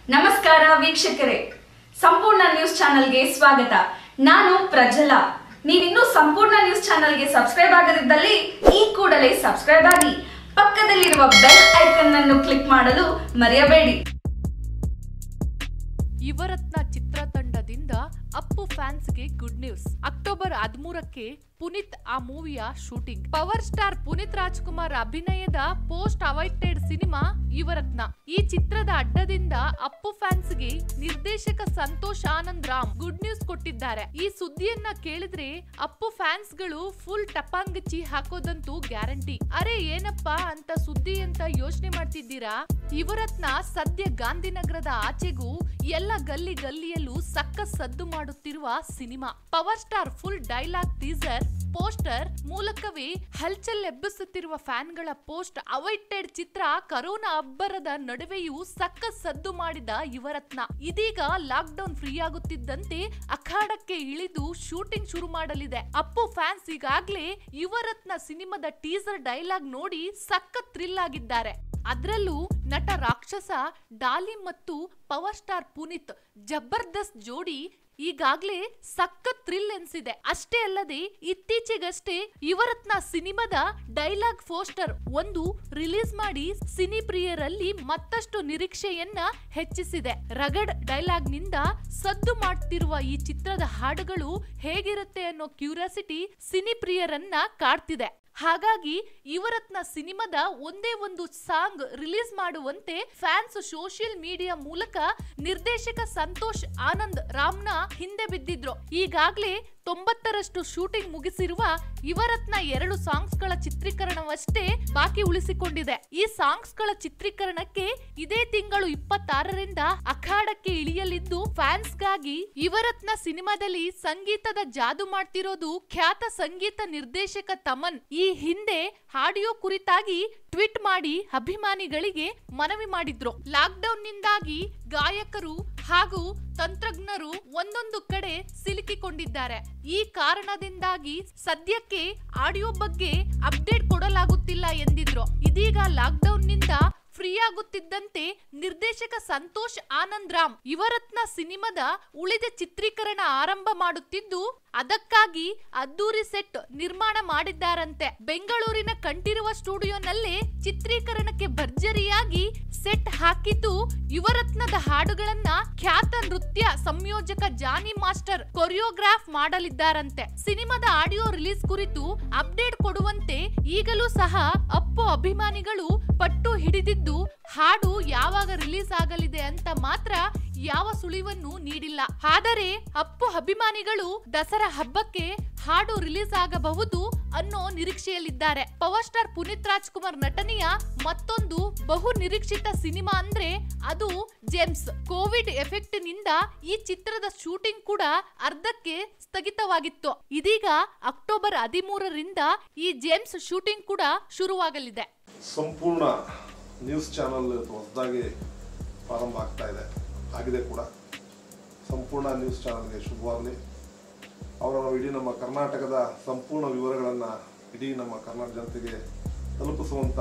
ನಮಸ್ಕಾರ ವೀಕ್ಷಕರೇ ಸಂಪೂರ್ಣ ನ್ಯೂಸ್ ಚಾನೆಲ್ಗೆ ಸ್ವಾಗತ ನಾನು ಪ್ರಜ್ವಲ ನೀವಿನ್ನೂ ಸಂಪೂರ್ಣ ನ್ಯೂಸ್ ಚಾನೆಲ್ಗೆ ಸಬ್ಸ್ಕ್ರೈಬ್ ಆಗದಿದ್ದಲ್ಲಿ ಈ ಕೂಡಲೇ ಸಬ್ಸ್ಕ್ರೈಬ್ ಆಗಿ ಪಕ್ಕದಲ್ಲಿರುವ ಬೆಲ್ ಐಕನ್ ಅನ್ನು ಕ್ಲಿಕ್ ಮಾಡಲು ಮರೆಯಬೇಡಿ ಯುವರತ್ನ ಚಿತ್ರತಂಡದಿಂದ ಅಪ್ಪು ಫ್ಯಾನ್ಸ್ಗೆ ಗುಡ್ ನ್ಯೂಸ್ ಅಕ್ಟೋಬರ್ ಹದಿಮೂರಕ್ಕೆ ಪುನೀತ್ ಆ ಮೂವಿಯ shooting power star Puneeth Rajkumar ಅಭಿನಯದ ಪೋಸ್ಟ್ ಅವೈಟೆಡ್ ಸಿನಿಮಾ ಯುವರತ್ನ ಈ ಚಿತ್ರದ ಅಡ್ಡದಿಂದ ಅಪ್ಪು ಫ್ಯಾನ್ಸ್ಗೆ ನಿರ್ದೇಶಕ ಸಂತೋಷ್ ಆನಂದ್ ರಾಮ್ ಗುಡ್ ನ್ಯೂಸ್ ಕೊಟ್ಟಿದ್ದಾರೆ ಈ ಸುದ್ದಿಯನ್ನ ಕೇಳಿದ್ರೆ ಅಪ್ಪು ಫ್ಯಾನ್ಸ್ಗಳು ಫುಲ್ ಟಪಾಂಗಚಿ ಹಾಕೋದಂತೂ ಗ್ಯಾರಂಟಿ ಅರೆ ಏನಪ್ಪಾ ಅಂತ ಸುದ್ದಿ ಅಂತ ಯೋಚನೆ ಮಾಡ್ತಿದ್ದೀರಾ ಯುವರತ್ನ ಸದ್ಯ ಗಾಂಧಿನಗರದ ಆಚೆಗೂ ಎಲ್ಲ ಗಲ್ಲಿ ಗಲ್ಲಿಯಲ್ಲೂ ಸಕ್ಕ ಸದ್ದು ಮಾಡುತ್ತಿರುವ cinema power star full dialogue teaser poster ಮೂಲಕವೇ ಹಲ್ಚಲ್ ಎಬ್ಬಿಸುತ್ತಿರುವ ಫ್ಯಾನ್ಗಳ ಪೋಸ್ಟ್ ಅವೈಟೆಡ್ ಚಿತ್ರ ಕರೋನಾ ಅಬ್ಬರದ ನಡುವೆಯೂ ಸಕ್ಕ ಸದ್ದು ಮಾಡಿದ ಯುವರತ್ನ ಇದೀಗ ಲಾಕ್ ಡೌನ್ ಫ್ರೀ ಆಗುತ್ತಿದ್ದಂತೆ ಅಖಾಡಕ್ಕೆ ಇಳಿದು ಶೂಟಿಂಗ್ ಶುರು ಮಾಡಲಿದೆ ಅಪ್ಪು ಫ್ಯಾನ್ಸ್ ಈಗಾಗ್ಲೇ ಯುವರತ್ನ ಸಿನಿಮಾದ ಟೀಸರ್ ಡೈಲಾಗ್ ನೋಡಿ ಸಕ್ಕ ಥ್ರಿಲ್ ಆಗಿದ್ದಾರೆ ಅದ್ರಲ್ಲೂ ನಟ ರಾಕ್ಷಸ ಡಾಲಿ ಮತ್ತು ಪವರ್ ಸ್ಟಾರ್ ಪುನೀತ್ ಜಬರ್ದಸ್ತ್ ಜೋಡಿ ಈಗಾಗ್ಲೇ ಸಖತ್ ಥ್ರಿಲ್ ಎನ್ಸಿದೆ ಅಷ್ಟೇ ಅಲ್ಲದೆ ಇತ್ತೀಚೆಗಷ್ಟೇ ಯುವರತ್ನ ಸಿನಿಮಾದ ಡೈಲಾಗ್ ಪೋಸ್ಟರ್ ಒಂದು ರಿಲೀಸ್ ಮಾಡಿ ಸಿನಿ ಪ್ರಿಯರಲ್ಲಿ ಮತ್ತಷ್ಟು ನಿರೀಕ್ಷೆಯನ್ನ ಹೆಚ್ಚಿಸಿದೆ ರಗಡ್ ಡೈಲಾಗ್ ನಿಂದ ಸದ್ದು ಮಾಡ್ತಿರುವ ಈ ಚಿತ್ರದ ಹಾಡುಗಳು ಹೇಗಿರುತ್ತೆ ಅನ್ನೋ ಕ್ಯೂರಿಯಾಸಿಟಿ ಸಿನಿ ಪ್ರಿಯರನ್ನ ಕಾಡ್ತಿದೆ ಹಾಗಾಗಿ ಯುವರತ್ನ ಸಿನಿಮಾದ ಒಂದೇ ಒಂದು ಸಾಂಗ್ ರಿಲೀಸ್ ಮಾಡುವಂತೆ ಫ್ಯಾನ್ಸ್ ಸೋಷಿಯಲ್ ಮೀಡಿಯಾ ಮೂಲಕ ನಿರ್ದೇಶಕ ಸಂತೋಷ್ ಆನಂದ್ ರಾಮ್ನ ಹಿಂದೆ ಬಿದ್ದಿದ್ರು ಈಗಾಗ್ಲೇ ತೊಂಬತ್ತರಷ್ಟು ಶೂಟಿಂಗ್ ಮುಗಿಸಿರುವ ಯುವರತ್ನ ಎರಡು ಸಾಂಗ್ಸ್ ಗಳ ಚಿತ್ರೀಕರಣವಷ್ಟೇ ಬಾಕಿ ಉಳಿಸಿಕೊಂಡಿದೆ ಈ ಸಾಂಗ್ಸ್ ಗಳ ಚಿತ್ರೀಕರಣಕ್ಕೆ ಇದೇ ತಿಂಗಳು ಇಪ್ಪತ್ತಾರರಿಂದ ಅಖಾಡಕ್ಕೆ ಇಳಿಯಲಿದ್ದು ಫ್ಯಾನ್ಸ್ ಗಾಗಿ ಯುವರತ್ನ ಸಿನಿಮಾದಲ್ಲಿ ಸಂಗೀತದ ಜಾದು ಮಾಡ್ತಿರೋದು ಖ್ಯಾತ ಸಂಗೀತ ನಿರ್ದೇಶಕ ತಮನ್ ಈ ಹಿಂದೆ ಆಡಿಯೋ ಕುರಿತಾಗಿ ಟ್ವೀಟ್ ಮಾಡಿ ಅಭಿಮಾನಿಗಳಿಗೆ ಮನವಿ ಮಾಡಿದ್ರು ಲಾಕ್ ಡೌನ್ ನಿಂದಾಗಿ ಗಾಯಕರು ಹಾಗೂ ತಂತ್ರಜ್ಞರು ಒಂದೊಂದು ಕಡೆ ಸಿಲುಕಿಕೊಂಡಿದ್ದಾರೆ ಈ ಕಾರಣದಿಂದಾಗಿ ಸದ್ಯಕ್ಕೆ ಆಡಿಯೋ ಬಗ್ಗೆ ಅಪ್ಡೇಟ್ ಕೊಡಲಾಗುತ್ತಿಲ್ಲ ಎಂದಿದ್ರು ಇದೀಗ ಲಾಕ್ ಡೌನ್ ನಿಂದ ಫ್ರೀ ಆಗುತ್ತಿದ್ದಂತೆ ನಿರ್ದೇಶಕ ಸಂತೋಷ್ ಆನಂದ್ ರಾಮ್ ಯುವರತ್ನ ಸಿನಿಮಾದ ಉಳಿದ ಚಿತ್ರೀಕರಣ ಆರಂಭ ಮಾಡುತ್ತಿದ್ದು ಅದಕ್ಕಾಗಿ ಅದ್ದೂರಿ ಸೆಟ್ ನಿರ್ಮಾಣ ಮಾಡಿದ್ದಾರಂತೆ ಬೆಂಗಳೂರಿನ ಕಂಠಿರುವ ಸ್ಟುಡಿಯೋನಲ್ಲೇ ಚಿತ್ರೀಕರಣಕ್ಕೆ ಭರ್ಜರಿಯಾಗಿ ಸೆಟ್ ಹಾಕಿದ್ದು ಯುವರತ್ನದ ಹಾಡುಗಳನ್ನ ಖ್ಯಾತ ನೃತ್ಯ ಸಂಯೋಜಕ ಜಾನಿ ಮಾಸ್ಟರ್ ಕೊರಿಯೋಗ್ರಾಫ್ ಮಾಡಲಿದ್ದಾರಂತೆ ಸಿನಿಮಾದ ಆಡಿಯೋ ರಿಲೀಸ್ ಕುರಿತು ಅಪ್ಡೇಟ್ ಕೊಡುವಂತೆ ಈಗಲೂ ಸಹ ಅಪ್ಪು ಅಭಿಮಾನಿಗಳು ಪಟ್ಟು ಹಿಡಿದಿದ್ದು ಹಾಡು ಯಾವಾಗ ರಿಲೀಸ್ ಆಗಲಿದೆ ಅಂತ ಮಾತ್ರ ಯಾವ ಸುಳಿವನ್ನು ನೀಡಿಲ್ಲ ಆದರೆ ಅಪ್ಪು ಅಭಿಮಾನಿಗಳು ದಸರಾ ಹಬ್ಬಕ್ಕೆ ಹಾಡು ರಿಲೀಸ್ ಆಗಬಹುದು ಅನ್ನೋ ನಿರೀಕ್ಷೆಯಲ್ಲಿದ್ದಾರೆ ಪವರ್ ಸ್ಟಾರ್ ಪುನೀತ್ ರಾಜ್ಕುಮಾರ್ ನಟನೆಯ ಮತ್ತೊಂದು ಬಹು ನಿರೀಕ್ಷಿತ ಸಿನಿಮಾ ಅಂದ್ರೆ ಅದು ಜೇಮ್ಸ್ ಕೋವಿಡ್ ಎಫೆಕ್ಟ್ ನಿಂದ ಈ ಚಿತ್ರದ ಶೂಟಿಂಗ್ ಕೂಡ ಅರ್ಧಕ್ಕೆ ಸ್ಥಗಿತವಾಗಿತ್ತು ಇದೀಗ ಅಕ್ಟೋಬರ್ ಹದಿಮೂರರಿಂದ ಈ ಜೇಮ್ಸ್ ಶೂಟಿಂಗ್ ಕೂಡ ಶುರುವಾಗಲಿದೆ ಸಂಪೂರ್ಣ ನ್ಯೂಸ್ ಚಾನಲ್ ಹೊಸದಾಗಿ ಪ್ರಾರಂಭ ಆಗ್ತಾ ಇದೆ ಆಗಿದೆ ಕೂಡ ಸಂಪೂರ್ಣ ನ್ಯೂಸ್ ಚಾನಲ್ಗೆ ಶುಭವಾಗಲಿ ಅವರ ಇಡೀ ನಮ್ಮ ಕರ್ನಾಟಕದ ಸಂಪೂರ್ಣ ವಿವರಗಳನ್ನು ಇಡೀ ನಮ್ಮ ಕರ್ನಾಟಕ ಜನತೆಗೆ ತಲುಪಿಸುವಂಥ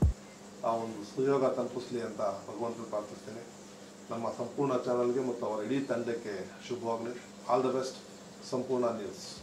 ಆ ಒಂದು ಸುಯೋಗ ತಲುಪಿಸಲಿ ಅಂತ ಭಗವಂತನ ಪ್ರಾರ್ಥಿಸ್ತೇನೆ ನಮ್ಮ ಸಂಪೂರ್ಣ ಚಾನಲ್ಗೆ ಮತ್ತು ಅವರ ಇಡೀ ತಂಡಕ್ಕೆ ಶುಭವಾಗಲಿ ಆಲ್ ದ ಬೆಸ್ಟ್ ಸಂಪೂರ್ಣ ನ್ಯೂಸ್